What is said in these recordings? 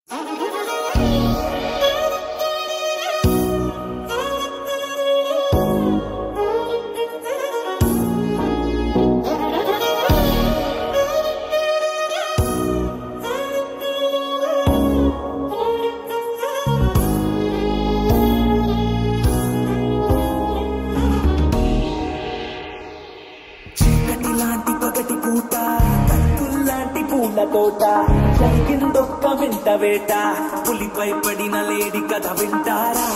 చీకటి లాంటి పగటి పూట కత్తుల్లాంటి పూల తోట జరిగిందొక్క వింత వేట పులిపై పడిన లేడి కథ వింటారా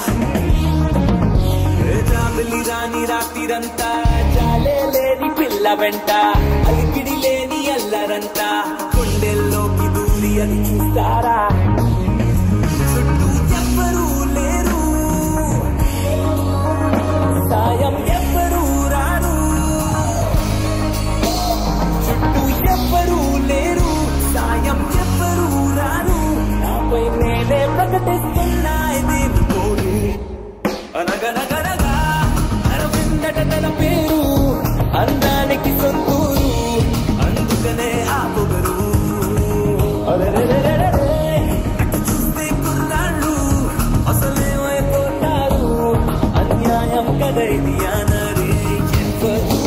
జాబిలి రాని రాత్రిరంతా జాలే లేని పిల్ల వెంట అలికిడి లేని అల్లరంతా గుండెల్లోకి దూరి అది చూస్తారా చుట్టూ ఎవ్వరూ లేరు సాయం ఎవ్వరూ రారు చుట్టూ ఎవ్వరూ లేరు సాయం ఎవ్వరూ రారు నాపై నేనే ప్రకటిస్తున్నా ఇది తోడు అనగనగనగా అరవిందట తన పేరు అందానికి సొంతూరు అందుకనే ఆ పొగరు అరెరెరెరెరెరె. అటు చూస్తే కుర్రాళ్ళు అసలేమైపోతారు అన్యాయం కదైది అనరే ఎవ్వరూ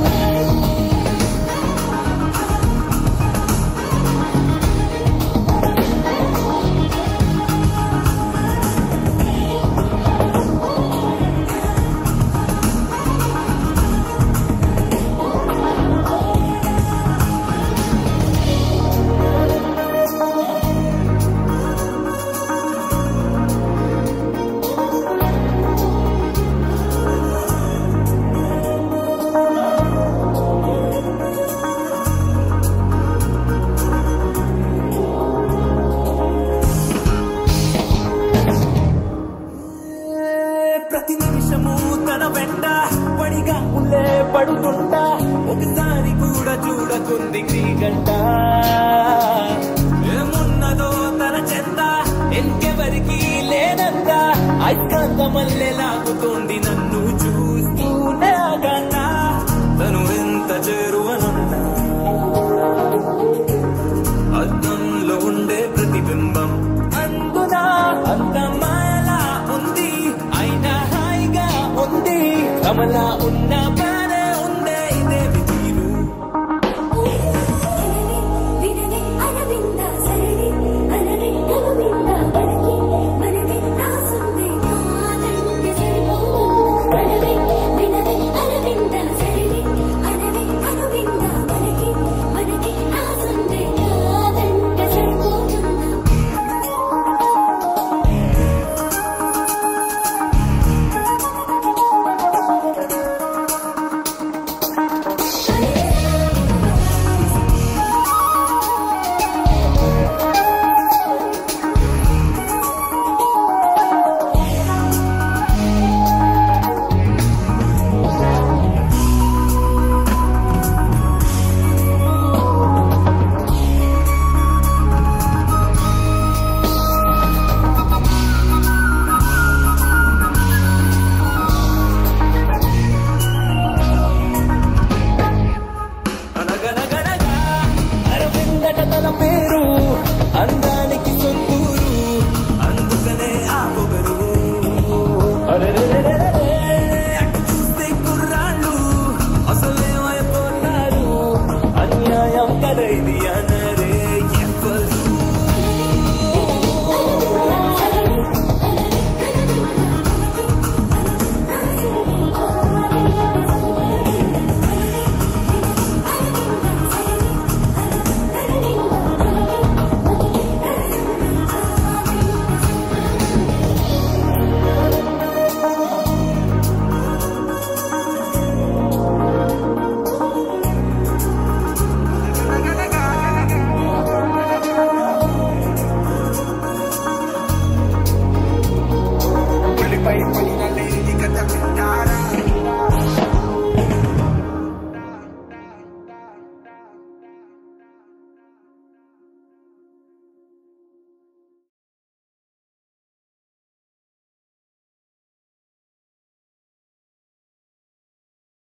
ప్రతి నిమిషము తన వెంట పడిగా ఉండే పడుతుంటా ఒకసారి కూడా చూడకుంది గంట ఏమున్నదో తన చెంత ఇంకెవరికి లేనంత అయస్కాంత మల్లె లాగుతోంది నన్ను చూస్తూనే ఆగంట తను ఎంత చేరువనున్నా అద్దంలో ఉండే ప్రతిబింబం అందునా అంత మాయలా ఉంది అయినా హాయిగా ఉంది కమలా ఉన్న బానే ఉందే ఇదే